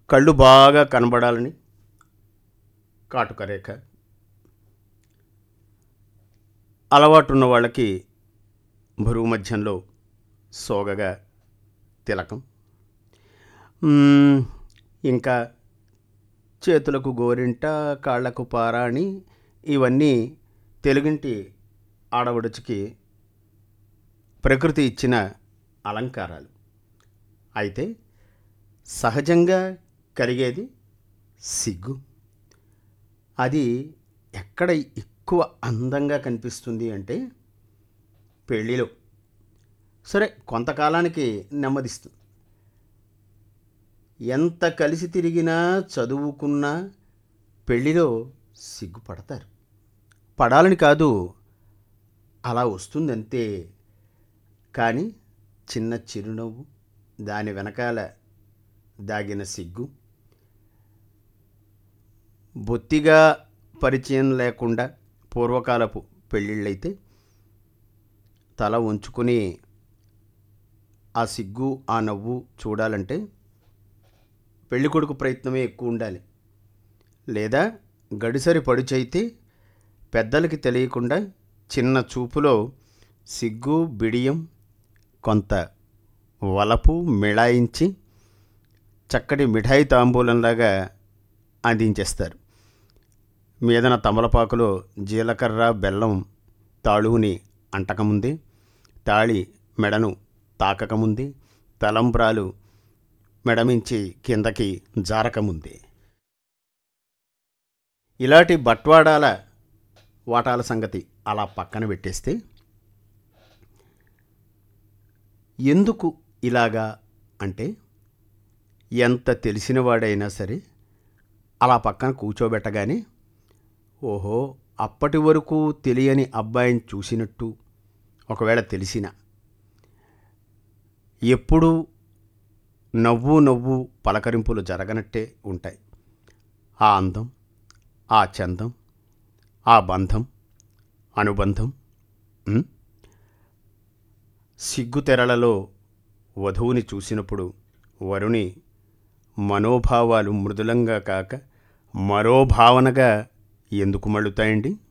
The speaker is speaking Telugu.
కళ్ళు బాగా కనబడాలని కాటుక రేఖ అలవాటు ఉన్న వాళ్ళకి బరువు మధ్యంలో సోగగా తిలకం మ్మ్, ఇంకా చేతులకు గోరింట కాళ్లకు పారాణి ఇవన్నీ తెలుగింటి ఆడవడుచుకి ప్రకృతి ఇచ్చిన అలంకారాలు అయితే సహజంగా కలిగేది సిగ్గు అది ఎక్కడ ఎక్కువ అందంగా కనిపిస్తుంది అంటే పెళ్ళిలో సరే కొంతకాలానికి నెమ్మదిస్తుంది ఎంత కలిసి తిరిగినా చదువుకున్నా పెళ్ళిలో సిగ్గుపడతారు పడాలని కాదు అలా వస్తుందంతే కానీ చిన్న చిరునవ్వు దాని వెనకాల దాగిన సిగ్గు బొత్తిగా పరిచయం లేకుండా పూర్వకాలపు పెళ్ళిళ్ళైతే తల ఉంచుకుని ఆ సిగ్గు ఆ నవ్వు చూడాలంటే పెళ్ళికొడుకు ప్రయత్నమే ఎక్కువ ఉండాలి లేదా గడిసరి పడుచైతే పెద్దలకి తెలియకుండా చిన్న చూపులో సిగ్గు బిడియం కొంత వలపు మిళాయించి చక్కటి మిఠాయి తాంబూలంలాగా అందించేస్తారు మీదన తమలపాకులో జీలకర్ర బెల్లం తాళువుని అంటకముందే తాళి మెడను తాకకముందే తలంబ్రాలు మెడమించి కిందకి జారకముందే ఇలాంటి బట్వాడాల వాటాల సంగతి అలా పక్కన పెట్టేస్తే ఎందుకు ఇలాగా అంటే ఎంత తెలిసినవాడైనా సరే అలా పక్కన కూర్చోబెట్టగానే ఓహో అప్పటి వరకు తెలియని అబ్బాయిని చూసినట్టు ఒకవేళ తెలిసిన ఎప్పుడూ నవ్వు నవ్వు పలకరింపులు జరగనట్టే ఉంటాయి ఆ అందం ఆ చందం ఆ బంధం అనుబంధం ఉం? సిగ్గుతెరలలో వధువుని చూసినప్పుడు వరుని మనోభావాలు మృదులంగా కాక మరో భావనగా ఎందుకు మళ్ళుతాయండి